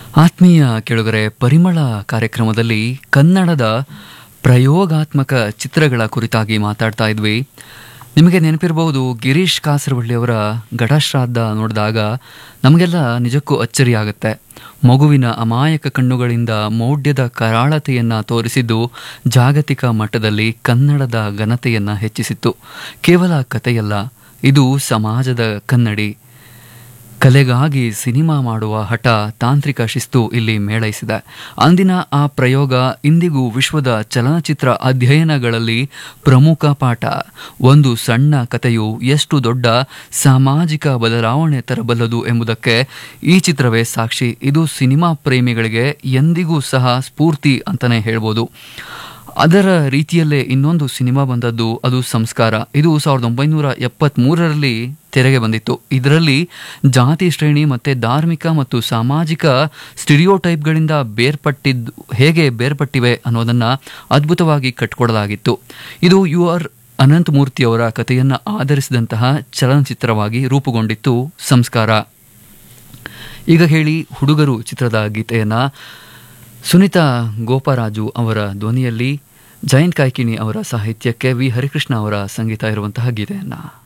ಆತ್ಮೀಯ ಕೆಳಗರೆ ಪರಿಮಳ ಕಾರ್ಯಕ್ರಮದಲ್ಲಿ ಕನ್ನಡದ ಪ್ರಯೋಗಾತ್ಮಕ ಚಿತ್ರಗಳ ಕುರಿತಾಗಿ ಮಾತಾಡ್ತಾ ಇದ್ವಿ ನಿಮಗೆ ನೆನಪಿರಬಹುದು ಗಿರೀಶ್ ಕಾಸರವಳ್ಳಿಯವರ ಘಟಶ್ರಾದ್ದ ನೋಡಿದಾಗ ನಮಗೆಲ್ಲ ನಿಜಕ್ಕೂ ಅಚ್ಚರಿ ಆಗುತ್ತೆ ಮಗುವಿನ ಅಮಾಯಕ ಕಣ್ಣುಗಳಿಂದ ಮೌಢ್ಯದ ಕರಾಳತೆಯನ್ನು ತೋರಿಸಿದ್ದು ಜಾಗತಿಕ ಮಟ್ಟದಲ್ಲಿ ಕನ್ನಡದ ಘನತೆಯನ್ನು ಹೆಚ್ಚಿಸಿತ್ತು ಕೇವಲ ಕಥೆಯಲ್ಲ ಇದು ಸಮಾಜದ ಕನ್ನಡಿ ಕಲೆಗಾಗಿ ಸಿನಿಮಾ ಮಾಡುವ ಹಠ ತಾಂತ್ರಿಕ ಶಿಸ್ತು ಇಲ್ಲಿ ಮೇಳೈಸಿದೆ ಅಂದಿನ ಆ ಪ್ರಯೋಗ ಇಂದಿಗೂ ವಿಶ್ವದ ಚಲನಚಿತ್ರ ಅಧ್ಯಯನಗಳಲ್ಲಿ ಪ್ರಮುಖ ಪಾಠ ಒಂದು ಸಣ್ಣ ಕಥೆಯು ಎಷ್ಟು ದೊಡ್ಡ ಸಾಮಾಜಿಕ ಬದಲಾವಣೆ ತರಬಲ್ಲದು ಎಂಬುದಕ್ಕೆ ಈ ಚಿತ್ರವೇ ಸಾಕ್ಷಿ ಇದು ಸಿನಿಮಾ ಪ್ರೇಮಿಗಳಿಗೆ ಎಂದಿಗೂ ಸಹ ಸ್ಫೂರ್ತಿ ಅಂತಲೇ ಹೇಳ್ಬೋದು ಅದರ ರೀತಿಯಲ್ಲೇ ಇನ್ನೊಂದು ಸಿನಿಮಾ ಬಂದದ್ದು ಅದು ಸಂಸ್ಕಾರ ಇದು ಸಾವಿರದ ಒಂಬೈನೂರ ಎಪ್ಪತ್ತ್ಮೂರರಲ್ಲಿ ತೆರೆಗೆ ಬಂದಿತ್ತು ಇದರಲ್ಲಿ ಜಾತಿ ಶ್ರೇಣಿ ಮತ್ತು ಧಾರ್ಮಿಕ ಮತ್ತು ಸಾಮಾಜಿಕ ಸ್ಟಿರಿಯೋಟೈಪ್ಗಳಿಂದ ಬೇರ್ಪಟ್ಟಿದ್ದು ಹೇಗೆ ಬೇರ್ಪಟ್ಟಿವೆ ಅನ್ನೋದನ್ನು ಅದ್ಭುತವಾಗಿ ಕಟ್ಕೊಡಲಾಗಿತ್ತು ಇದು ಯು ಆರ್ ಅನಂತಮೂರ್ತಿಯವರ ಕಥೆಯನ್ನು ಆಧರಿಸಿದಂತಹ ಚಲನಚಿತ್ರವಾಗಿ ರೂಪುಗೊಂಡಿತ್ತು ಸಂಸ್ಕಾರ ಈಗ ಹೇಳಿ ಹುಡುಗರು ಚಿತ್ರದ ಗೀತೆಯನ್ನು ಸುನಿತಾ ಗೋಪರಾಜು ಅವರ ಧ್ವನಿಯಲ್ಲಿ ಜಯಂತ್ ಕಾಯ್ಕಿಣಿ ಅವರ ಸಾಹಿತ್ಯಕ್ಕೆ ವಿ ಹರಿಕೃಷ್ಣ ಅವರ ಸಂಗೀತ ಇರುವಂತಹ ಗೀತೆಯನ್ನು